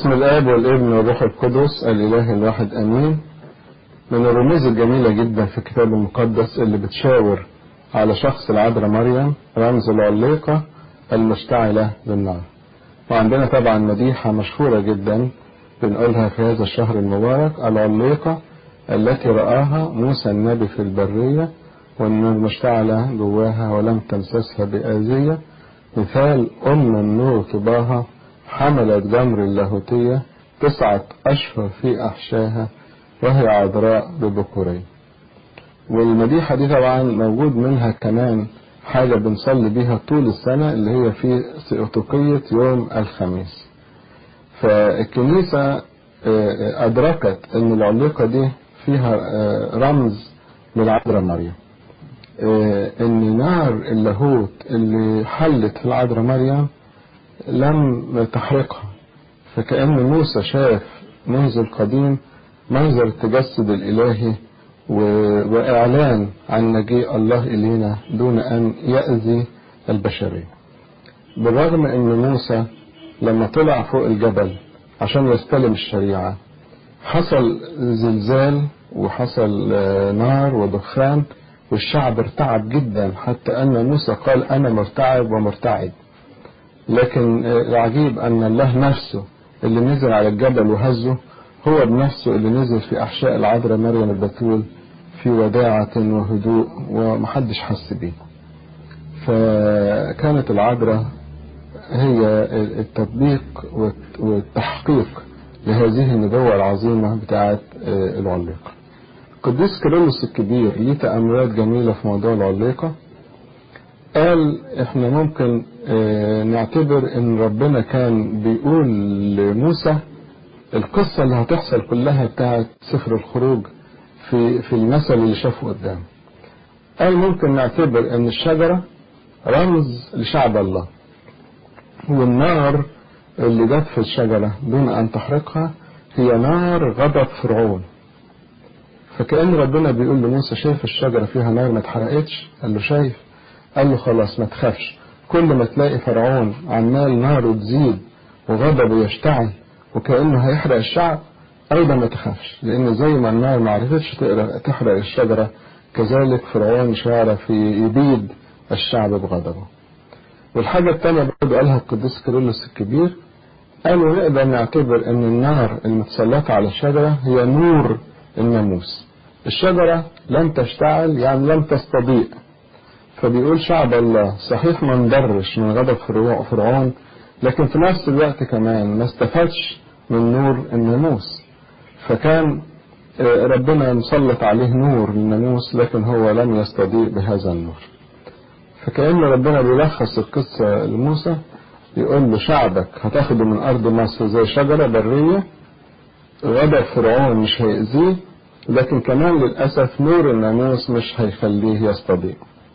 باسم الآب والابن والروح القدس الإله الواحد أمين من الرموز الجميلة جدا في الكتاب المقدس اللي بتشاور على شخص العذراء مريم رمز العليقة المشتعلة بالنار وعندنا طبعا مديحة مشهورة جدا بنقولها في هذا الشهر المبارك العليقة التي رآها موسى النبي في البرية والنور مشتعلة جواها ولم تمسسها بآذية مثال أم النور طباها حملت جمر اللاهوتية تسعة أشهر في أحشاها وهي عذراء ببكورين والمديحة دي طبعا موجود منها كمان حاجة بنصلي بيها طول السنة اللي هي في سيوطوقية يوم الخميس فالكنيسة أدركت أن العليقة دي فيها رمز للعذراء مريم أن نار اللاهوت اللي حلت في العذراء مريم لم تحرقها فكأن موسى شاف منذ القديم منظر التجسد الإلهي وإعلان عن مجيء الله إلينا دون أن يأذي البشرية بالرغم أن موسى لما طلع فوق الجبل عشان يستلم الشريعة حصل زلزال وحصل نار ودخان والشعب ارتعب جدا حتى أن موسى قال أنا مرتعب ومرتعد لكن العجيب أن الله نفسه اللي نزل على الجبل وهزه هو بنفسه اللي نزل في أحشاء العذراء مريم البتول في وداعة وهدوء ومحدش حس بيه فكانت العذراء هي التطبيق والتحقيق لهذه النبوة العظيمة بتاعت العليقة القديس كيرلس الكبير ليه تأملات جميلة في موضوع العليقة قال احنا ممكن نعتبر ان ربنا كان بيقول لموسى القصة اللي هتحصل كلها بتاعت سفر الخروج في في المثل اللي شافه قدامه قال ممكن نعتبر ان الشجرة رمز لشعب الله والنار اللي جت في الشجرة دون ان تحرقها هي نار غضب فرعون فكأن ربنا بيقول لموسى شايف الشجرة فيها نار ما اتحرقتش قال له شايف قال له خلاص ما تخافش كل ما تلاقي فرعون عمال ناره تزيد وغضبه يشتعل وكأنه هيحرق الشعب أيضا ما تخافش لأن زي ما النار ما عرفتش تحرق الشجرة كذلك فرعون مش هيعرف يبيد الشعب بغضبه والحاجة الثانية برضه قالها القديس كيرلس الكبير قالوا نقدر نعتبر أن النار المتسلطة على الشجرة هي نور الناموس الشجرة لم تشتعل يعني لم تستضيء فبيقول شعب الله صحيح ما انضرش من غضب فرعون لكن في نفس الوقت كمان ما استفادش من نور الناموس فكان ربنا مسلط عليه نور الناموس لكن هو لم يستضيء بهذا النور فكأن ربنا بيلخص القصة لموسى يقول له شعبك هتاخده من أرض مصر زي شجرة برية غضب فرعون مش هيأذيه لكن كمان للأسف نور الناموس مش هيخليه يستضيء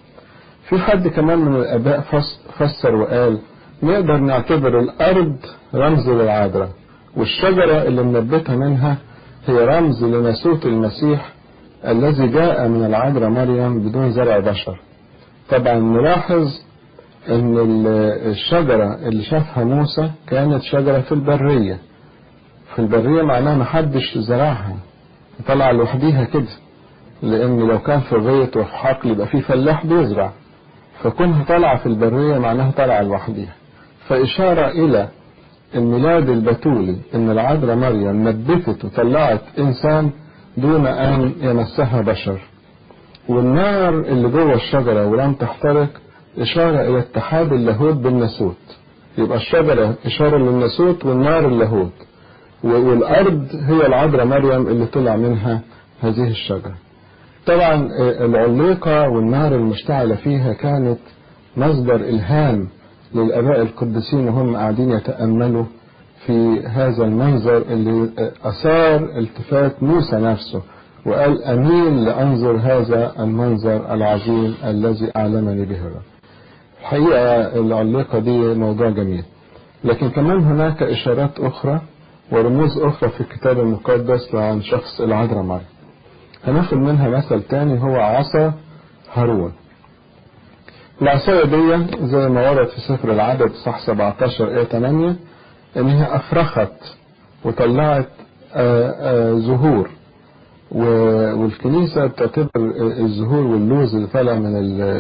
في حد كمان من الآباء فسر وقال نقدر نعتبر الأرض رمز للعذراء والشجرة اللي منبتها منها هي رمز لناسوت المسيح الذي جاء من العذراء مريم بدون زرع بشر طبعا نلاحظ ان الشجرة اللي شافها موسى كانت شجرة في البرية في البرية معناها محدش زرعها طلع لوحديها كده لان لو كان في غيط وفي حقل يبقى في فلاح بيزرع فكونها طالعة في البرية معناها طالعة لوحديها فإشارة إلى الميلاد البتولي إن العذراء مريم نبتت وطلعت إنسان دون أن يمسها بشر والنار اللي جوه الشجرة ولم تحترق إشارة إلى اتحاد اللاهوت بالناسوت يبقى الشجرة إشارة للناسوت والنار اللاهوت والأرض هي العذراء مريم اللي طلع منها هذه الشجرة طبعا العليقة والنار المشتعلة فيها كانت مصدر إلهام للآباء القديسين وهم قاعدين يتأملوا في هذا المنظر اللي أثار التفات موسى نفسه وقال أمين لأنظر هذا المنظر العظيم الذي أعلمني به الرب الحقيقة العليقة دي موضوع جميل لكن كمان هناك إشارات أخرى ورموز أخرى في الكتاب المقدس عن شخص العذراء مريم هناخد منها مثل تاني هو عصا هارون العصاية دي زي ما ورد في سفر العدد صح 17 ايه 8 ان هي افرخت وطلعت زهور والكنيسة بتعتبر الزهور واللوز اللي طالع من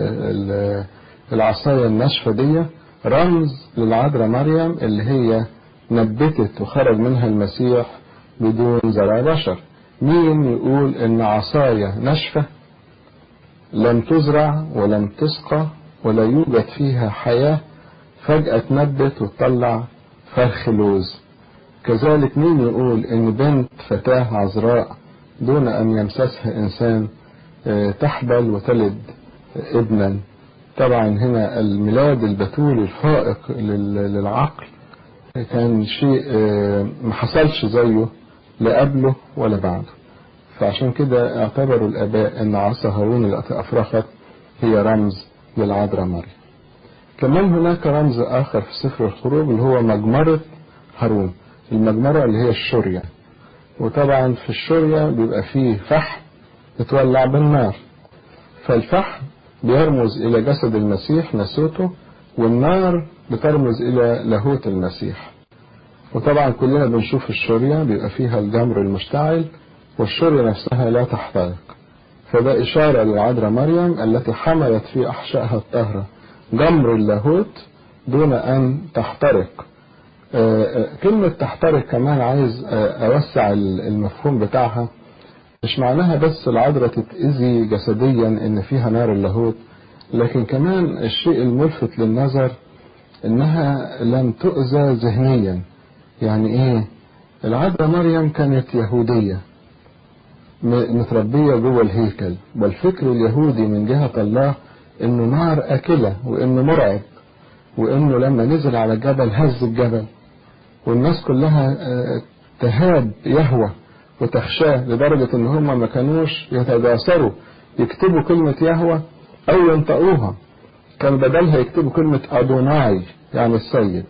العصاية الناشفة دي رمز للعذراء مريم اللي هي نبتت وخرج منها المسيح بدون زرع بشر مين يقول ان عصاية ناشفة لم تزرع ولم تسقى ولا يوجد فيها حياة فجأة تنبت وتطلع فرخ لوز كذلك مين يقول ان بنت فتاة عذراء دون ان يمسسها انسان تحبل وتلد ابنا طبعا هنا الميلاد البتول الفائق للعقل كان شيء ما حصلش زيه لا قبله ولا بعده فعشان كده اعتبروا الاباء ان عصا هارون التي افرخت هي رمز للعذراء مريم كمان هناك رمز اخر في سفر الخروج اللي هو مجمرة هارون المجمرة اللي هي الشورية وطبعا في الشورية بيبقى فيه فحم بتولع بالنار فالفحم بيرمز إلى جسد المسيح نسوته والنار بترمز إلى لاهوت المسيح وطبعا كلنا بنشوف الشورية بيبقى فيها الجمر المشتعل والشورية نفسها لا تحترق فده إشارة للعذراء مريم التي حملت في أحشائها الطاهرة جمر اللاهوت دون أن تحترق كلمة تحترق كمان عايز أوسع المفهوم بتاعها مش معناها بس العذراء تتأذي جسديا إن فيها نار اللاهوت لكن كمان الشيء الملفت للنظر إنها لم تؤذى ذهنيا يعني إيه العذراء مريم كانت يهودية متربية جوه الهيكل والفكر اليهودي من جهة الله إنه نار أكلة وإنه مرعب وإنه لما نزل على الجبل هز الجبل والناس كلها تهاب يهوى وتخشاه لدرجة ان هم ما كانوش يتجاسروا يكتبوا كلمة يهوى او ينطقوها كان بدلها يكتبوا كلمة ادوناي يعني السيد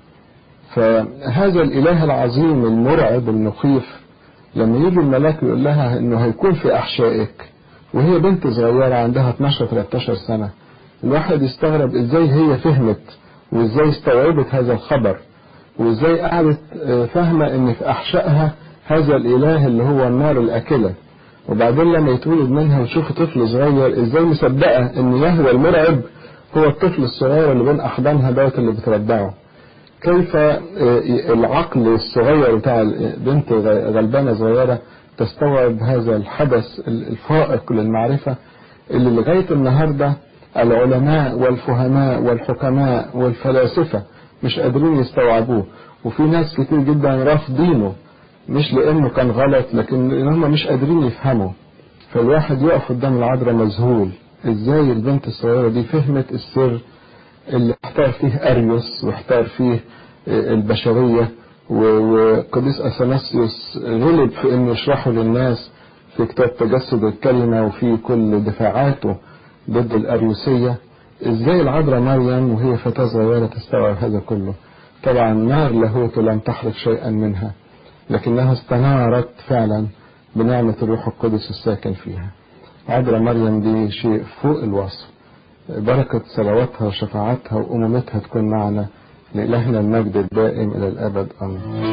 فهذا الاله العظيم المرعب المخيف لما يجي الملاك يقول لها انه هيكون في احشائك وهي بنت صغيرة عندها 12 13 سنة الواحد يستغرب ازاي هي فهمت وازاي استوعبت هذا الخبر وازاي قعدت فاهمة ان في احشائها هذا الاله اللي هو النار الاكلة وبعدين لما يتولد منها وتشوف طفل صغير ازاي مصدقة ان يهوى المرعب هو الطفل الصغير اللي بين احضانها دوت اللي بترضعه كيف العقل الصغير بتاع بنت غلبانة صغيرة تستوعب هذا الحدث الفائق للمعرفة اللي لغاية النهاردة العلماء والفهماء والحكماء والفلاسفة مش قادرين يستوعبوه وفي ناس كتير جدا رافضينه مش لانه كان غلط لكن لان هم مش قادرين يفهموا فالواحد يقف قدام العذراء مذهول ازاي البنت الصغيرة دي فهمت السر اللي احتار فيه اريوس واحتار فيه البشرية وقديس اثناسيوس غلب في انه يشرحه للناس في كتاب تجسد الكلمة وفي كل دفاعاته ضد الاريوسية ازاي العذراء مريم وهي فتاة صغيرة تستوعب هذا كله طبعا نار لاهوت لم تحرق شيئا منها لكنها استنارت فعلا بنعمة الروح القدس الساكن فيها عذراء مريم دي شيء فوق الوصف بركة صلواتها وشفاعتها وأمومتها تكون معنا لإلهنا المجد الدائم إلى الأبد آمين